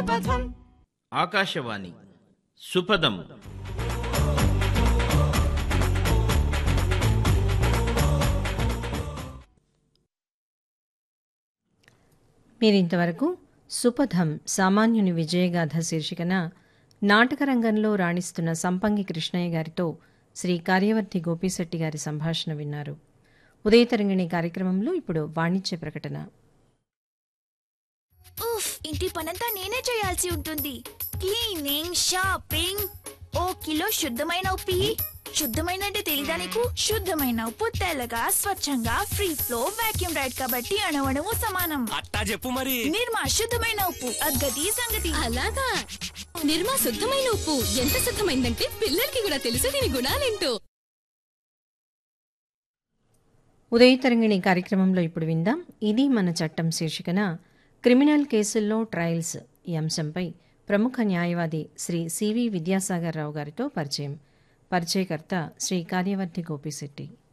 సుపథం ఆకాశవాణి సుపదం మీరింతవరకు సుపథం సామాన్యుని విజయగాథ శీర్షికన నాటక రంగంలో రాణిస్తున్న సంపంగి కృష్ణయ్య గారితో శ్రీ కార్యవర్తి గోపిశెట్టి గారి సంభాషణ విన్నారు ఉదయతరంగిణి కార్యక్రమంలో ఇప్పుడు వాణిజ్య ప్రకటన ఉఫ్ ఇంటి పనంతా నేనే చేయాల్సి ఉంటుంది క్లీనింగ్ షాపింగ్ ఓ కిలో శుద్ధమైన ఉప్పి శుద్ధమైన అంటే తెలీదా నీకు శుద్ధమైన ఉప్పు తెల్లగా స్వచ్ఛంగా ఫ్రీ ఫ్లో వాక్యూమ్ రైడ్ కాబట్టి అణవణము సమానం అట్టా చెప్పు మరి నిర్మా శుద్ధమైన ఉప్పు అద్గతి సంగతి అలాగా నిర్మా శుద్ధమైన ఉప్పు ఎంత శుద్ధమైందంటే పిల్లలకి కూడా తెలుసు దీని గుణాలేంటో ఉదయతరంగిణి కార్యక్రమంలో ఇప్పుడు విందాం ఇది మన చట్టం శీర్షికన క్రిమినల్ కేసుల్లో ట్రయల్స్ ఈ అంశంపై ప్రముఖ న్యాయవాది శ్రీ సివి విద్యాసాగర్ రావు గారితో పరిచయం పరిచయకర్త శ్రీ కార్యవర్తి గోపిశెట్టి